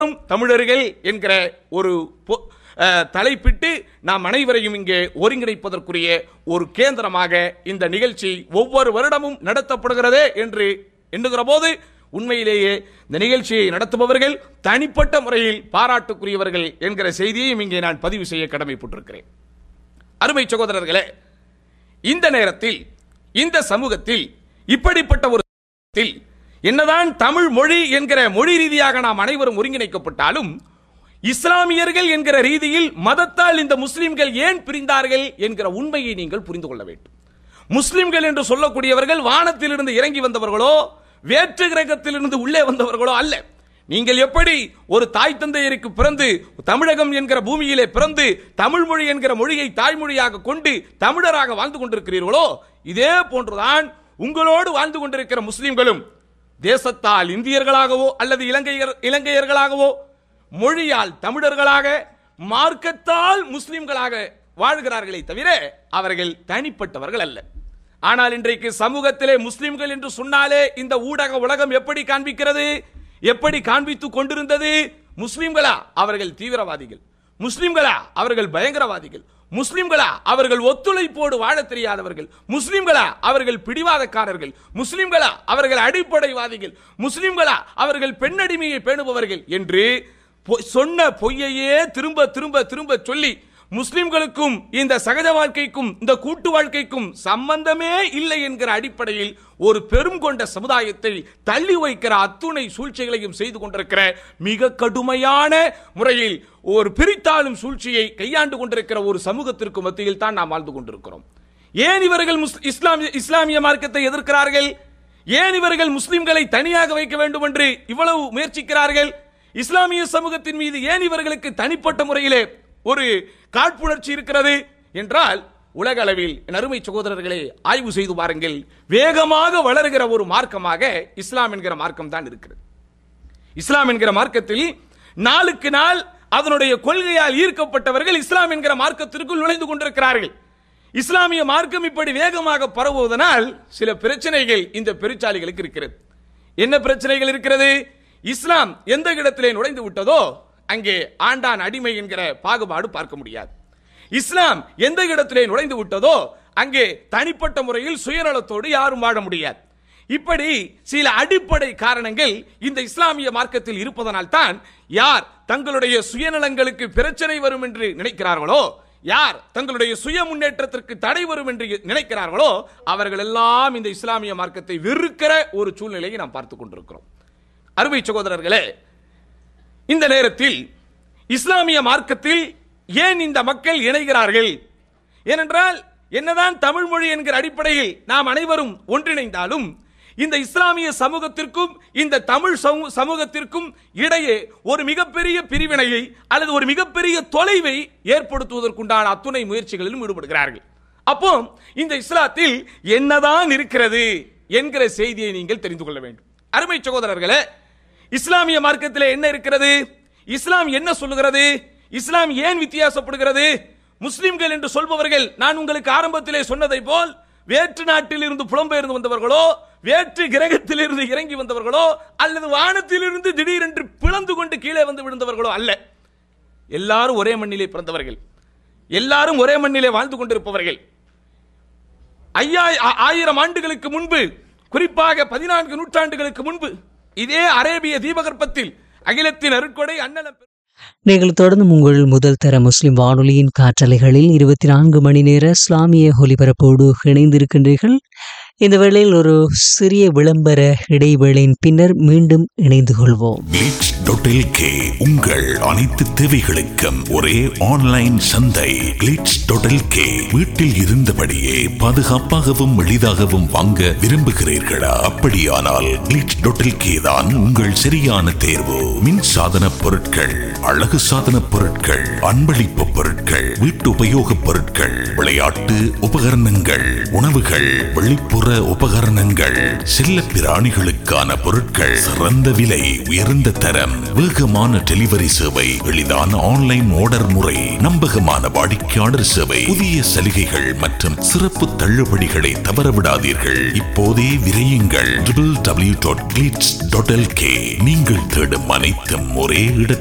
தமிழர்கள் என்கிற ஒரு பொ- அஹ், தலைப்பிட்டு நாம் அனைவரையும் இங்கே ஒருங்கிணைப்பதற்குரிய ஒரு கேந்திரமாக இந்த நிகழ்ச்சி ஒவ்வொரு வருடமும் நடத்தப்படுகிறதே என்று எண்ணுகிற போது உண்மையிலேயே இந்த நிகழ்ச்சியை நடத்துபவர்கள் தனிப்பட்ட முறையில் பாராட்டுக்குரியவர்கள் என்கிற செய்தியையும் இங்கே நான் பதிவு செய்ய கடமைப்பட்டிருக்கிறேன் அருமை சகோதரர்களே இந்த நேரத்தில் இந்த சமூகத்தில் இப்படிப்பட்ட ஒரு சமூகத்தில் என்னதான் தமிழ் மொழி என்கிற மொழி ரீதியாக நாம் அனைவரும் ஒருங்கிணைக்கப்பட்டாலும் இஸ்லாமியர்கள் என்கிற ரீதியில் மதத்தால் இந்த முஸ்லிம்கள் ஏன் பிரிந்தார்கள் என்கிற உண்மையை நீங்கள் புரிந்து கொள்ள வேண்டும் முஸ்லிம்கள் என்று சொல்லக்கூடியவர்கள் வானத்திலிருந்து இறங்கி வந்தவர்களோ வேற்று கிரகத்திலிருந்து உள்ளே வந்தவர்களோ அல்ல நீங்கள் எப்படி ஒரு தாய் தந்தையருக்கு பிறந்து தமிழகம் என்கிற பூமியிலே பிறந்து தமிழ் மொழி என்கிற மொழியை தாய்மொழியாக கொண்டு தமிழராக வாழ்ந்து கொண்டிருக்கிறீர்களோ இதே போன்றுதான் உங்களோடு வாழ்ந்து கொண்டிருக்கிற முஸ்லிம்களும் தேசத்தால் இந்தியர்களாகவோ அல்லது இலங்கையர் இலங்கையர்களாகவோ மொழியால் தமிழர்களாக மார்க்கத்தால் முஸ்லிம்களாக வாழ்கிறார்களே தவிர அவர்கள் தனிப்பட்டவர்கள் அல்ல ஆனால் இன்றைக்கு சமூகத்திலே முஸ்லிம்கள் என்று சொன்னாலே இந்த ஊடக உலகம் எப்படி காண்பிக்கிறது எப்படி காண்பித்துக் கொண்டிருந்தது முஸ்லிம்களா அவர்கள் தீவிரவாதிகள் முஸ்லிம்களா அவர்கள் பயங்கரவாதிகள் முஸ்லிம்களா அவர்கள் ஒத்துழைப்போடு வாழத் தெரியாதவர்கள் முஸ்லிம்களா அவர்கள் பிடிவாதக்காரர்கள் முஸ்லிம்களா அவர்கள் அடிப்படைவாதிகள் முஸ்லிம்களா அவர்கள் பெண்ணடிமையை பேணுபவர்கள் என்று பொ- சொன்ன பொய்யையே திரும்ப திரும்ப திரும்ப சொல்லி முஸ்லிம்களுக்கும் இந்த சகஜ வாழ்க்கைக்கும் இந்த கூட்டு வாழ்க்கைக்கும் சம்பந்தமே இல்லை என்கிற அடிப்படையில் ஒரு பெரும் கொண்ட சமுதாயத்தை தள்ளி வைக்கிற அத்துணை சூழ்ச்சிகளையும் செய்து கொண்டிருக்கிற மிக கடுமையான முறையில் ஒரு பிரித்தாளும் சூழ்ச்சியை கையாண்டு கொண்டிருக்கிற ஒரு சமூகத்திற்கு மத்தியில் தான் நாம் வாழ்ந்து கொண்டிருக்கிறோம் ஏன் இவர்கள் முஸ்- இஸ்லாமிய இஸ்லாமிய மார்க்கத்தை எதிர்க்கிறார்கள் ஏன் இவர்கள் முஸ்லிம்களை தனியாக வைக்க வேண்டும் என்று இவ்வளவு முயற்சிக்கிறார்கள் இஸ்லாமிய சமூகத்தின் மீது ஏன் இவர்களுக்கு தனிப்பட்ட முறையிலே ஒரு காழ்ப்புணர்ச்சி இருக்கிறது என்றால் உலக அளவில் என் அருமை சகோதரர்களே ஆய்வு செய்து பாருங்கள் வேகமாக வளருகிற ஒரு மார்க்கமாக இஸ்லாம் என்கிற மார்க்கம் தான் இருக்கிறது இஸ்லாம் என்கிற மார்க்கத்தில் நாளுக்கு நாள் அதனுடைய கொள்கையால் ஈர்க்கப்பட்டவர்கள் இஸ்லாம் என்கிற மார்க்கத்திற்குள் நுழைந்து கொண்டிருக்கிறார்கள் இஸ்லாமிய மார்க்கம் இப்படி வேகமாக பரவுவதனால் சில பிரச்சனைகள் இந்த பெருச்சாலிகளுக்கு இருக்கிறது என்ன பிரச்சனைகள் இருக்கிறது இஸ்லாம் எந்த இடத்திலே நுழைந்து விட்டதோ அங்கே ஆண்டான் அடிமை என்கிற பாகுபாடு பார்க்க முடியாது இஸ்லாம் எந்த இடத்திலே நுழைந்து விட்டதோ அங்கே தனிப்பட்ட முறையில் சுயநலத்தோடு யாரும் வாழ முடியாது இப்படி சில அடிப்படை காரணங்கள் இந்த இஸ்லாமிய மார்க்கத்தில் இருப்பதனால் தான் யார் தங்களுடைய சுயநலங்களுக்கு பிரச்சனை வரும் என்று நினைக்கிறார்களோ யார் தங்களுடைய சுய முன்னேற்றத்திற்கு தடை வரும் என்று நினைக்கிறார்களோ அவர்கள் எல்லாம் இந்த இஸ்லாமிய மார்க்கத்தை வெறுக்கிற ஒரு சூழ்நிலையை நாம் பார்த்துக் கொண்டிருக்கிறோம் அருமை சகோதரர்களே இந்த நேரத்தில் இஸ்லாமிய மார்க்கத்தில் ஏன் இந்த மக்கள் இணைகிறார்கள் ஏனென்றால் என்னதான் தமிழ் மொழி என்கிற அடிப்படையில் நாம் அனைவரும் ஒன்றிணைந்தாலும் இந்த இஸ்லாமிய சமூகத்திற்கும் இந்த தமிழ் சமூ- சமூகத்திற்கும் இடையே ஒரு மிகப்பெரிய பிரிவினையை அல்லது ஒரு மிகப்பெரிய தொலைவை ஏற்படுத்துவதற்குண்டான அத்துணை முயற்சிகளிலும் ஈடுபடுகிறார்கள் அப்போ இந்த இஸ்லாத்தில் என்னதான் இருக்கிறது என்கிற செய்தியை நீங்கள் தெரிந்து கொள்ள வேண்டும் அருமை சகோதரர்களே இஸ்லாமிய மார்க்கத்தில் என்ன இருக்கிறது இஸ்லாம் என்ன சொல்லுகிறது இஸ்லாம் ஏன் வித்தியாசப்படுகிறது முஸ்லிம்கள் என்று சொல்பவர்கள் நான் உங்களுக்கு ஆரம்பத்திலே சொன்னதை போல் வேற்று நாட்டில் இருந்து புலம்பெயர்ந்து வந்தவர்களோ வேற்று கிரகத்தில் இருந்து இறங்கி வந்தவர்களோ அல்லது வானத்திலிருந்து திடீரென்று பிளந்து கொண்டு கீழே வந்து விழுந்தவர்களோ அல்ல எல்லாரும் ஒரே மண்ணிலே பிறந்தவர்கள் எல்லாரும் ஒரே மண்ணிலே வாழ்ந்து கொண்டிருப்பவர்கள் ஐயா ஆ- ஆயிரம் ஆண்டுகளுக்கு முன்பு குறிப்பாக பதினான்கு நூற்றாண்டுகளுக்கு முன்பு இதே அரேபிய தீபகற்பத்தில் அகிலத்தின் அருட்கொடை அண்ணலம் பெரு- நீங்கள் தொடர்ந்து உங்கள் முதல் தர முஸ்லிம் வானொலியின் காற்றலைகளில் இருபத்தி நான்கு மணி நேர இஸ்லாமிய ஒலிபரப்போடு இணைந்திருக்கின்றீர்கள் இந்த வேளையில் ஒரு சிறிய விளம்பர இடைவேளையின் பின்னர் மீண்டும் இணைந்து கொள்வோம் glitch.lk உங்கள் அனைத்து தேவைகளுக்கும் ஒரே ஆன்லைன் சந்தை glitch.lk வீட்டில் இருந்தபடியே பாதுகாப்பாகவும் எளிதாகவும் வாங்க விரும்புகிறீர்களா அப்படியானால் glitch.lk தான் உங்கள் சரியான தேர்வு மின் சாதன பொருட்கள் அழகு சாதன பொருட்கள் அன்பளிப்பு பொருட்கள் வீட்டு உபயோகப் பொருட்கள் விளையாட்டு உபகரணங்கள் உணவுகள் வெளிப்புற மின்சார உபகரணங்கள் செல்ல பிராணிகளுக்கான பொருட்கள் சிறந்த விலை உயர்ந்த தரம் வேகமான டெலிவரி சேவை எளிதான ஆன்லைன் ஆர்டர் முறை நம்பகமான வாடிக்கையாளர் சேவை புதிய சலுகைகள் மற்றும் சிறப்பு தள்ளுபடிகளை தவறவிடாதீர்கள் இப்போதே விரையுங்கள் www.glitz.lk நீங்கள் தேடும் அனைத்தும் ஒரே இடத்தில்